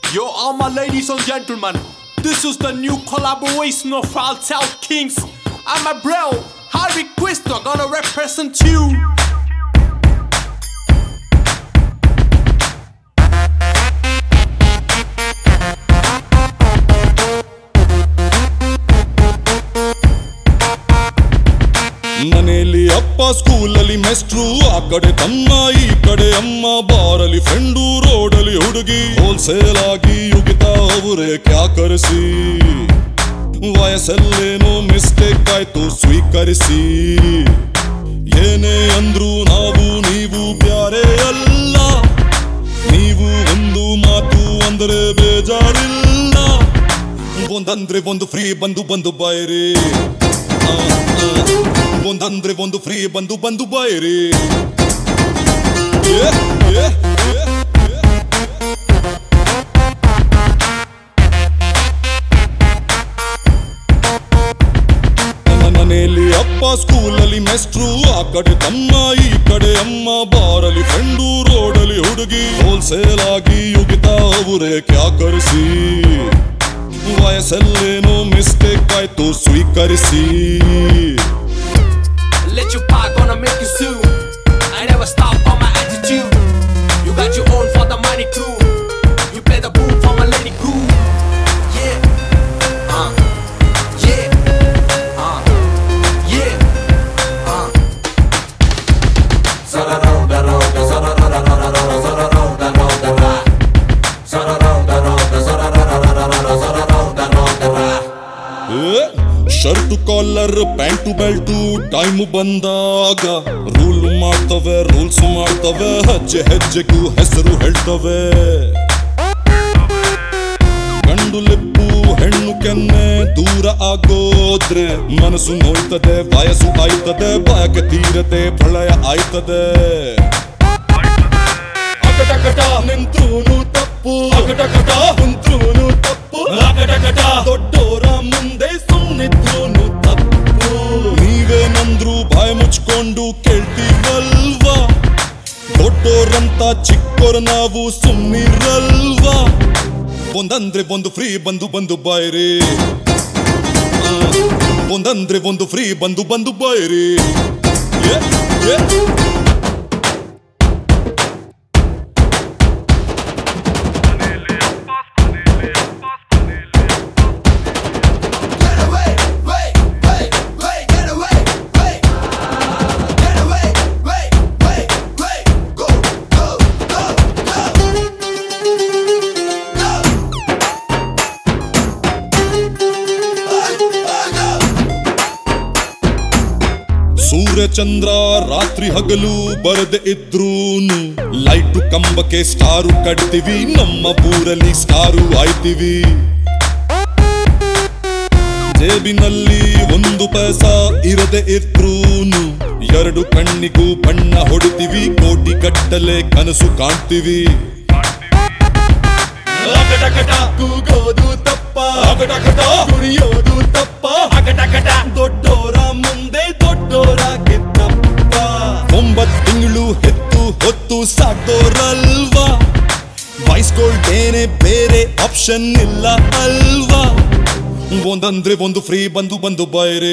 Yo, all my ladies and gentlemen, this is the new collaboration of False Out Kings. I'm a bro, Harvey Quisto, gonna represent you. ಮನೆಯಲ್ಲಿ ಅಪ್ಪ ಸ್ಕೂಲಲ್ಲಿ ಮೆಸ್ಟ್ರು ಆ ಕಡೆ ತಮ್ಮ ಈ ಕಡೆ ಅಮ್ಮ ಬಾರಲ್ಲಿ ಫ್ರೆಂಡು ರೋಡಲ್ಲಿ ಹುಡುಗಿ ಹೋಲ್ಸೇಲ್ ಆಗಿ ಯುಗಿತಾ ಅವರೇ ಕ್ಯಾಕರಿಸಿ ವಯಸ್ಸಲ್ಲೇನೋ ಮಿಸ್ಟೇಕ್ ಆಯ್ತು ಸ್ವೀಕರಿಸಿ ಏನೇ ಅಂದ್ರು ನಾವು ನೀವು ಬ್ಯಾರೆ ಅಲ್ಲ ನೀವು ಒಂದು ಮಾತು ಅಂದರೆ ಬೇಜಾರಿಲ್ಲ ಒಂದಂದ್ರೆ ಒಂದು ಫ್ರೀ ಬಂದು ಬಂದು ಬಾಯ್ರಿ ಆ, ಆ. ಒಂದಂದ್ರೆ ಒಂದು ಫ್ರೀ ಬಂದು ಬಂದು ಬಾಯ್ರಿ ಏ, ಏ, ಏ, ಏ. ನನ್ನ ಮನೆಯಲ್ಲಿ ಅಪ್ಪ ಸ್ಕೂಲಲ್ಲಿ ಮೆಸ್ಟ್ರು ಆ ಕಡೆ ತಮ್ಮ ಈ ಕಡೆ ಅಮ್ಮ ಬಾರಲ್ಲಿ ಫ್ರೆಂಡು ರೋಡಲ್ಲಿ ಹುಡುಗಿ ಹೋಲ್ಸೇಲ್ ಆಗಿ ಯುಗಿತಾ ಅವರೇ ಕ್ಯಾಕರಿಸಿ ವಯಸ್ಸಲ್ಲೇನೋ ಮಿಸ್ಟೇಕ್ ಆಯ್ತು ಸ್ವೀಕರಿಸಿ Let your pie gonna make you soon. I never stop on my attitude. You got your own for the money crew. You play the boom for my lady crew. Yeah. Uh. Yeah. Uh. Yeah. Uh. Shirt collar pant belt time ಬಂದಾಗ rule ಮಾಡ್ತವೆ rules ಮಾಡ್ತವೆ ಹೆಜ್ಜೆ ಹೆಜ್ಜೆಗೂ ಹೆಸರು ಹೇಳ್ತವೆ ಗಂಡು lip ಹೆಣ್ಣು ಕೆನ್ನೆ ದೂರ ಆಗೋದ್ರೆ ಮನಸ್ಸು ನೋಯ್ತದೆ ವಯಸ್ಸು ಆಯ್ತದೆ ಬಯಕೆ ತೀರತೆ ಪ್ರಳಯ ಆಯ್ತದೆ ಅಕಟಕಟ ನಿಂತ್ರೂನು ತಪ್ಪು ಅಕಟಕಟ ಕುಂತ್ರೂನು ತಪ್ಪು ಅಕಟಕಟ ದೊಡ್ಡೋರ ಮುಂದೆ ಸುಮ್ಮನಿದ್ರೂನು ತಪ್ಪು ನೀವೇನಂದ್ರು ಬಾಯಿ ಮುಚ್ಕೊಂಡು ಕೇಳ್ತೀವಲ್ವಾ ದೊಡ್ಡೋರಂತ ಚಿಕ್ಕೋರ ನಾವು ಸುಮ್ಮನಿರಲ್ವಾ ಒಂದಂದ್ರೆ ಒಂದು ಫ್ರೀ ಬಂದು ಬಂದು ಬಾಯ್ರಿ ಆ, ಒಂದಂದ್ರೆ ಒಂದು ಫ್ರೀ ಬಂದು ಬಂದು ಬಾಯ್ರಿ ಏ, ಏ. Get away, wait, wait, wait, get away, wait. Get away, wait, wait, wait. Go, go, go, go. ಸೂರ್ಯ ಚಂದ್ರ ರಾತ್ರಿ ಹಗಲು ಬರದೆ ಇದ್ರೂನು ಲೈಟು ಕಂಬಕ್ಕೆ ಸ್ಟಾರು ಕಟ್ತೀವಿ ನಮ್ಮ ಊರಲ್ಲಿ ಸ್ಟಾರು ಆಯ್ತೀವಿ ಜೇಬಿನಲ್ಲಿ ಒಂದು ಪೈಸ ಇರದೆ ಇದ್ರೂನು ಎರಡು ಕಣ್ಣಿಗೂ ಬಣ್ಣ ಹೊಡಿತೀವಿ ಕೋಟಿ ಕಟ್ಟಲೆ ಕನಸು ಕಾಣ್ತೀವಿ ಅಕಟಕಟ ಕೂಗೋದು ತಪ್ಪ ಅಕಟಕಟ ಕುಣಿಯೋದು ತಪ್ಪ ಅಕಟಕಟ ದೊಡ್ಡೋರ ಮುಂದೆ ದೊಡ್ಡೋರಾಗೆ ತಪ್ಪ ಒಂಬತ್ ತಿಂಗಳು ಹೆತ್ತು ಹೊತ್ತು ಸಾಕ್ದೋರಲ್ವಾ ಬೈಸ್ಕೊಳ್ತೇನೆ ಬೇರೆ ಆಪ್ಷನ್ ಇಲ್ಲ ಅಲ್ವಾ ಒಂದಂದ್ರೆ ಒಂದು ಫ್ರೀ ಬಂದು ಬಂದು ಬಾಯ್ರಿ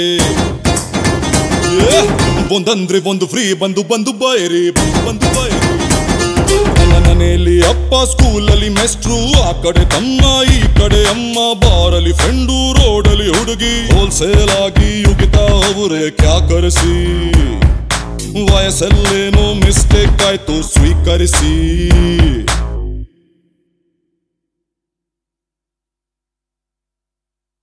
ಏ, ಒಂದಂದ್ರೆ ಒಂದು ಫ್ರೀ ಬಂದು ಬಂದು ಬಾಯ್ರಿ ಬಂದು ಬಂದು ಬಾಯ್ರಿ ನನ್ನ ಮನೆಯಲ್ಲಿ ಅಪ್ಪ ಸ್ಕೂಲಲ್ಲಿ ಮೆಸ್ಟ್ರು ಆ ಕಡೆ ತಮ್ಮ ಈ ಕಡೆ ಅಮ್ಮ ಬಾರಲ್ಲಿ ಫ್ರೆಂಡು ರೋಡಲ್ಲಿ ಹುಡುಗಿ ಹೋಲ್ಸೇಲ್ ಆಗಿ ಯುಗಿತಾ ಅವರೇ ಕ್ಯಾಕರಿಸಿ ವಯಸ್ಸಲ್ಲೇನೋ ಮಿಸ್ಟೇಕ್ ಆಯ್ತು ಸ್ವೀಕರಿಸಿ